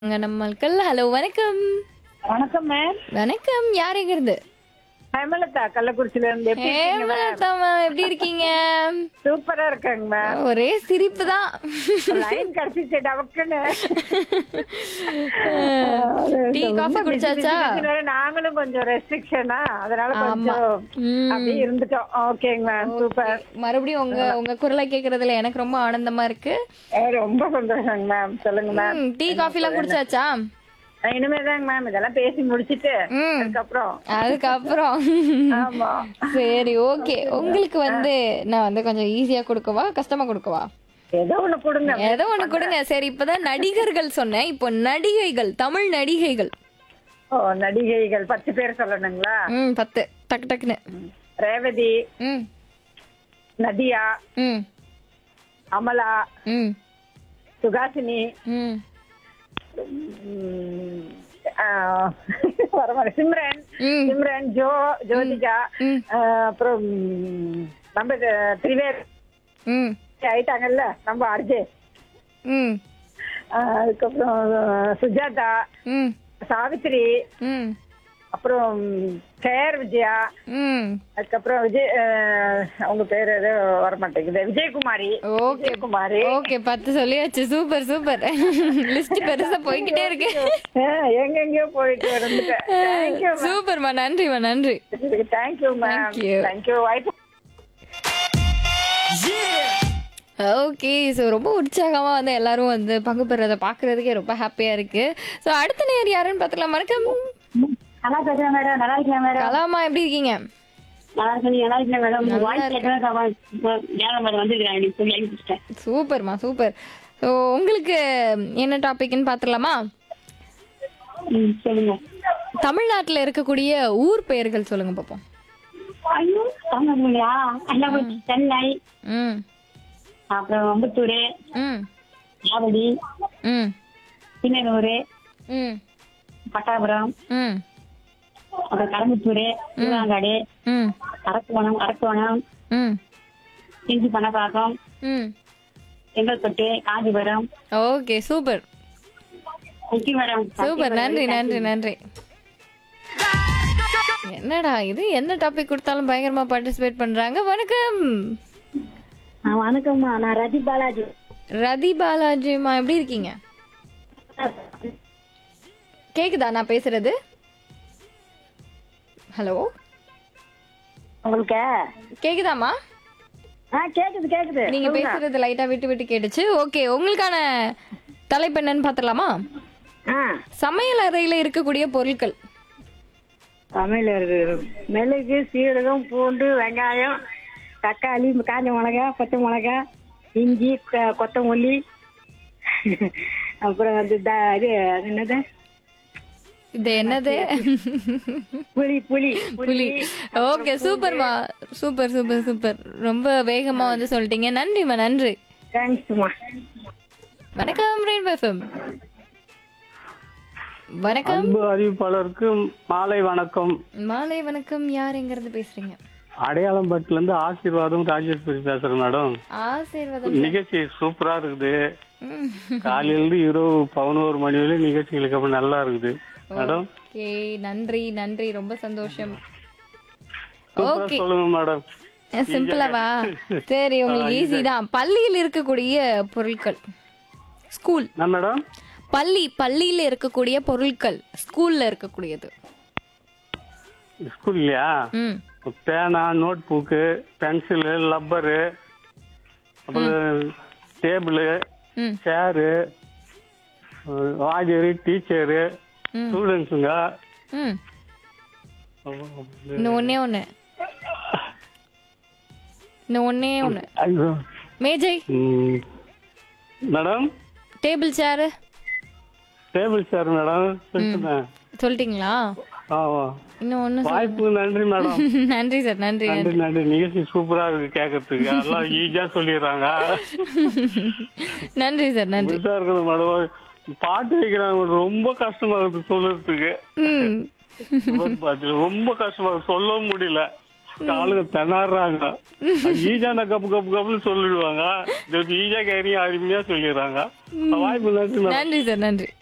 அங்க நம்மள்கள் ஹலோ வணக்கம் வணக்கம் மேம் வணக்கம் யார் எங்க இருந்து ஹேமலதா கள்ளக்குறிச்சில இருந்து எப்படி இருக்கீங்க மேம் ஹேமலதாம்மா, எப்படி இருக்கீங்க சூப்பரா இருக்காங்க மேம் ஒரே சிரிப்பு தான் லைன் கிடைச்சிச்சு டபக்குன்னு டீ காஃபி குடிச்சாச்சா நாங்களும் கொஞ்சம் ரெஸ்ட்ரிக்ஷனா அதனால ஆமா கொஞ்சம் ம். அப்படியே இருந்துட்டோம் ஓகேங்க மேம் சூப்பர் மறுபடியும் உங்க உங்க குரலை கேக்குறதுல எனக்கு ரொம்ப ஆனந்தமா இருக்கு ரொம்ப சந்தோஷங்க மேம் சொல்லுங்க மேம் ம், டீ காஃபி எல்லாம் குடிச்சாச்சா இனிமேதாங்க மேம் இதெல்லாம் பேசி முடிச்சிட்டு ம். அதுக்கப்புறம் அதுக்கப்புறம் ஆமா சரி ஓகே உங்களுக்கு வந்து நான் வந்து கொஞ்சம் ஈஸியா கொடுக்கவா கஷ்டமா கொடுக்கவா ஏதோ ஒண்ணு கொடுங்க ஏதோ ஒண்ணு கொடுங்க சரி இப்பதான் நடிகர்கள் சொன்னேன் இப்போ நடிகைகள் தமிழ் நடிகைகள் ஓ நடிகைகள் பத்து பேர் சொல்லணுங்களா ம் பத்து டக்கு டக்குன்னு ரேவதி ம் நதியா ம் அமலா ம் சுகாசினி ம் ம், ஆ, வரமாட்டேன். சிம்ரன் ம். சிம்ரன் ஜோ ஜோதிகா ம். ஆ, அப்புறம் ம், நம்ம இது திரிவேர் ம் ஆயிட்டாங்கல்ல நம்ம அர்ஜே ம் அதுக்கப்புறம் சுஜாதா ம் சாவித்ரி ம் அப்புறம் கேர் விஜயா ம் அதுக்கப்புறம் விஜய் ஆ, அவங்க பேர் ஏதோ வரமாட்டேங்குது விஜயகுமாரி ஓகே விஜயகுமாரி ஓகே பத்து சொல்லியாச்சு சூப்பர் சூப்பர் லிஸ்ட் பெருசா போய்கிட்டே இருக்கு ஆ, எங்கெங்கயோ போயிட்டு வந்துட்டேன் தேங்க்யூ சூப்பர்மா நன்றிமா நன்றி thank you ma'am Thank you. Thank you வாய்ப்பு ஓகே ஸோ ரொம்ப உற்சாகமாக வந்து எல்லாரும் வந்து பங்கு பெறதை பார்க்கறதுக்கே ரொம்ப ஹாப்பியாக இருக்கு ஸோ அடுத்த நேர் யாருன்னு பார்த்துக்கலாம் வணக்கம் நல்லா பேசுறேன் மேடம் நல்லா இருக்கேன் மேடம் கலாமா எப்படி இருக்கீங்க நல்லா இருக்கேன் நீங்க நல்லா இருக்கேன் மேடம் உங்க நல்லா வாய்ஸ் கேட்டேன் நேரம் மேடம் வந்துருக்கேன் நீங்க சொல்லி அனுப்பிச்சிட்டேன் சூப்பர்மா சூப்பர் ஸோ உங்களுக்கு என்ன டாபிக்னு பார்த்துடலாமா ம் சொல்லுங்க தமிழ்நாட்டில் இருக்கக்கூடிய ஊர் பெயர்கள் சொல்லுங்க பார்ப்போம் ஐயோ தமிழ்லையா என்ன சென்னை ம் அப்புறம் அம்பத்தூர் ம் ஆவடி ம் சின்னனூர் ம் பட்டாபுரம் ம் அப்புறம் கடம்பத்தூர் சூறாங்காடு ம் அரக்கோணம் அரக்கோணம் ம் செஞ்சி பணப்பாக்கம் ம் செங்கல்பட்டு காஞ்சிபுரம் ஓகே சூப்பர் முக்கிய மேடம் சூப்பர் நன்றி நன்றி நன்றி என்னடா இது என்ன டாபிக் கொடுத்தாலும் பயங்கரமா பார்ட்டிசிபேட் பண்றாங்க வணக்கம் வணக்கம்மா நான் ரதி பாலாஜி ரதி பாலாஜிமா எப்படி இருக்கீங்க கேக்குதா நான் பேசுறது ஹலோ உங்களுக்கு கேக்குதாமா ஆ கேக்குது கேக்குது நீங்க பேசுறது லைட்டா விட்டு விட்டு கேட்டுச்சு ஓகே உங்களுக்கான தலைப்பு என்னன்னு பாத்துடலாமா ஆ சமையல் அறையில இருக்கக்கூடிய பொருட்கள் சமையல் மிளகு சீரகம் பூண்டு வெங்காயம் தக்காளி காஞ்ச மிளகா பச்சை மிளகா இஞ்சி க- கொத்தமல்லி அப்புறம் வந்து த- இது அது என்னது இது என்னது புளி புளி புலி ஓகே சூப்பர்மா சூப்பர் சூப்பர் சூப்பர் ரொம்ப வேகமா வந்து சொல்லிட்டீங்க நன்றிம்மா நன்றி தேங்க்ஸ்மா வணக்கம் ரெயின்போ எஃப்எம் வணக்கம் அன்பு அறிவிப்பாளருக்கு மாலை வணக்கம் மாலை வணக்கம் யார் எங்கிறது பேசுறீங்க அடையாளம்பட்டுல இருந்து ஆசீர்வாதம் ராஜேஸ்வரி பேசுறேன் மேடம் ஆசீர்வாதம் நிகழ்ச்சி சூப்பரா இருக்குது ம். காலையில இருந்து இரவு பதினோரு மணி வரையும் நிகழ்ச்சிகளுக்கு அப்புறம் நல்லா இருக்குது மேடம் ஓகே நன்றி நன்றி ரொம்ப சந்தோஷம் சூப்பரா ஓகே சொல்லுங்க மேடம் சிம்பிளாவா சரி உங்களுக்கு ஈஸி தான் பள்ளியில் இருக்கக்கூடிய பொருட்கள் ஸ்கூல் என்ன மேடம் பள்ளி பள்ளியில இருக்கக்கூடிய பொருட்கள் ஸ்கூல்ல இருக்கக்கூடியது ஸ்கூல்லையா ம் பேனா நோட் புக்கு பென்சிலு லப்பரு அப்புறம் டேபிள் ம் சேரு வாஜரு டீச்சரு ம். ஸ்டூடெண்ட்ஸுங்க ம் இன்னும் ஒண்ணே ஒண்ணு இன்னும் ஒண்ணே ஒண்ணு ஐயோ மேஜை ம். Madam table chair table chair madam சொல்லிட்டேன் சொல்லிட்டீங்களா ஆமா இன்னும் ஒண்ணு சொல்~ வாய்ப்புக்கு நன்றி மேடம் நன்றி சார் நன்றி நன்றி நன்றி நிகழ்ச்சி சூப்பரா இருக்கு கேட்கறதுக்கு எல்லாம் ஈஸியா சொல்லிடுறாங்க நன்றி சார் நன்றி புதுசா இருக்குது மேடம் பாட்டு வைக்கிறாங்க ரொம்ப கஷ்டமா இருக்கு சொல்றதுக்கு ம் பாட்டு ரொம்ப கஷ்டமா இருக்கு சொல்லவும் முடியல ஆளுங்க திணறாங்க ஈஸியான கப்பு கப்பு கப்புன்னு சொல்லிடுவாங்க ஈஸியா கேரி அருமையா சொல்லிடுறாங்க வாய்ப்பு நன்றி மேடம் நன்றி சார் நன்றி